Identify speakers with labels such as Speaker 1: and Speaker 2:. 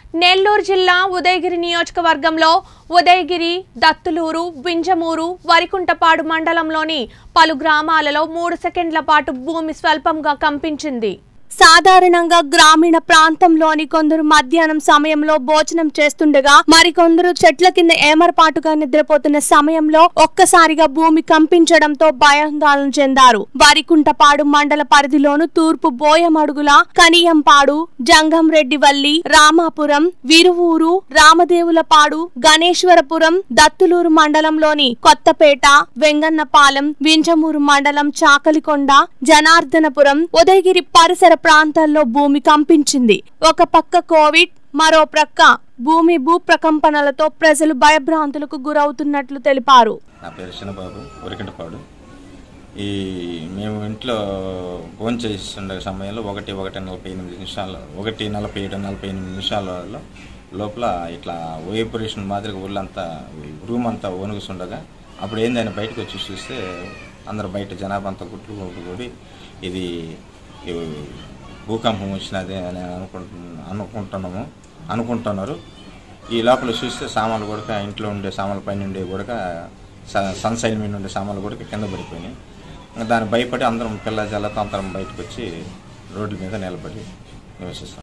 Speaker 1: నెల్లూరు జిల్లా ఉదయగిరి నియోజకవర్గంలో ఉదయగిరి దత్తులూరు వింజమూరు వరికుంటపాడు మండలంలోని పలు గ్రామాలలో మూడు సెకండ్ల పాటు భూమి స్వల్పంగా కంపించింది సాధారణంగా గ్రామీణ ప్రాంతంలోని కొందరు మధ్యాహ్నం సమయంలో భోజనం చేస్తుండగా మరికొందరు చెట్ల కింద ఏమరపాటుగా నిద్రపోతున్న సమయంలో ఒక్కసారిగా భూమి కంపించడంతో భయాందోళన చెందారు వరికుంటపాడు మండల పరిధిలోను తూర్పు బోయమడుగుల కనియంపాడు జంగంరెడ్డివల్లి రామాపురం విరువూరు రామదేవులపాడు గణేశ్వరపురం దత్తులూరు మండలంలోని కొత్తపేట వెంగన్నపాలెం వింజమూరు మండలం చాకలికొండ జనార్దనపురం ఉదయగిరి పరిసర ప్రాంతాల్లో భూమి కంపించింది ఒక పక్క కోవిడ్ మరో ప్రక్క భూమి భూ ప్రకంపనలతో ప్రజలు భయభ్రాంతులకు గురవుతున్నట్లు తెలిపారు
Speaker 2: నా పేరు చిన్నబాబు ఉరికంటపాడు ఈ మేము ఇంట్లో భోజనం చేస్తుండే సమయంలో ఒకటి ఒకటి నలభై ఎనిమిది నిమిషాలు ఒకటి నలభై ఏడు నలభై ఎనిమిది నిమిషాలలో లోపల ఇట్లా వైబ్రేషన్ మాదిరిగా ఊళ్ళంతా రూమ్ అంతా వణుగుతుండగా అప్పుడు ఏందని బయటకు వచ్చి చూస్తే అందరు బయట జనాభా అంతా గుట్లు కూడి ఇది ఈ భూకంపం వచ్చినది అని అనుకుంటు అనుకుంటున్నాము అనుకుంటున్నారు ఈ లోపల చూస్తే సామాన్లు కూడా ఇంట్లో ఉండే సామాన్ల పైన ఉండే కూడా సన్ సైడ్ మీద ఉండే సామాన్లు కూడా కింద పడిపోయినాయి దాన్ని భయపడి అందరం పిల్ల జల్లతో అందరం బయటకు వచ్చి రోడ్ల మీద నిలబడి నివసిస్తాం